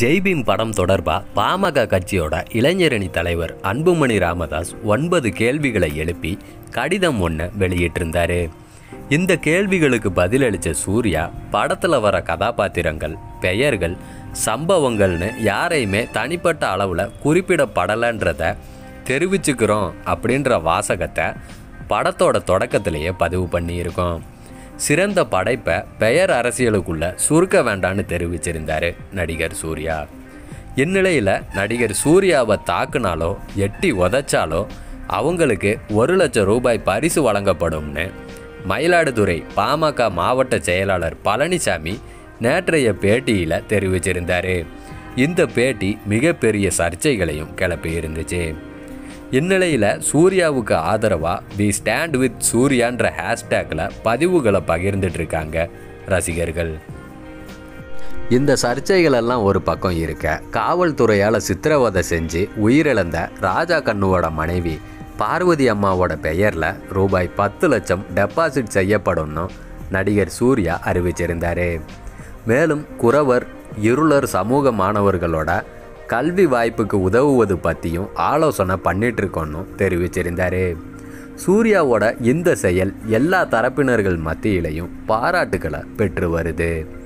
ஜெய்பீம் படம் தொடர்பாக பாமக கட்சியோட இளைஞரணி தலைவர் அன்புமணி ராமதாஸ் ஒன்பது கேள்விகளை எழுப்பி கடிதம் ஒன்று வெளியிட்டிருந்தாரு இந்த கேள்விகளுக்கு பதிலளித்த சூர்யா படத்தில் வர கதாபாத்திரங்கள் பெயர்கள் சம்பவங்கள்னு யாரையுமே தனிப்பட்ட அளவில் குறிப்பிடப்படலைன்றத தெரிவிச்சுக்கிறோம் அப்படின்ற வாசகத்தை படத்தோட தொடக்கத்திலேயே பதிவு பண்ணியிருக்கோம் சிறந்த படைப்பை பெயர் அரசியலுக்குள்ள சுருக்க வேண்டான்னு தெரிவிச்சிருந்தாரு நடிகர் சூர்யா இந்நிலையில் நடிகர் சூர்யாவை தாக்குனாலோ எட்டி உதைச்சாலோ அவங்களுக்கு ஒரு லட்சம் ரூபாய் பரிசு வழங்கப்படும்னு மயிலாடுதுறை பாமக மாவட்ட செயலாளர் பழனிசாமி நேற்றைய பேட்டியில் தெரிவிச்சிருந்தாரு இந்த பேட்டி மிகப்பெரிய சர்ச்சைகளையும் கிளப்பி இருந்துச்சு இந்நிலையில் சூர்யாவுக்கு ஆதரவாக வி ஸ்டாண்ட் வித் சூர்யான்ற ஹேஷ்டேக்கில் பதிவுகளை பகிர்ந்துட்டு இருக்காங்க ரசிகர்கள் இந்த சர்ச்சைகளெல்லாம் ஒரு பக்கம் இருக்க காவல்துறையால் சித்திரவதை செஞ்சு உயிரிழந்த ராஜா கண்ணுவோட மனைவி பார்வதி அம்மாவோட பெயரில் ரூபாய் பத்து லட்சம் டெபாசிட் செய்யப்படும்னு நடிகர் சூர்யா அறிவிச்சிருந்தார் மேலும் குறவர் இருளர் சமூக மாணவர்களோட கல்வி வாய்ப்புக்கு உதவுவது பற்றியும் ஆலோசனை பண்ணிட்டு இருக்கோன்னு தெரிவிச்சிருந்தாரு சூர்யாவோட இந்த செயல் எல்லா தரப்பினர்கள் மத்தியிலையும் பாராட்டுக்களை பெற்று வருது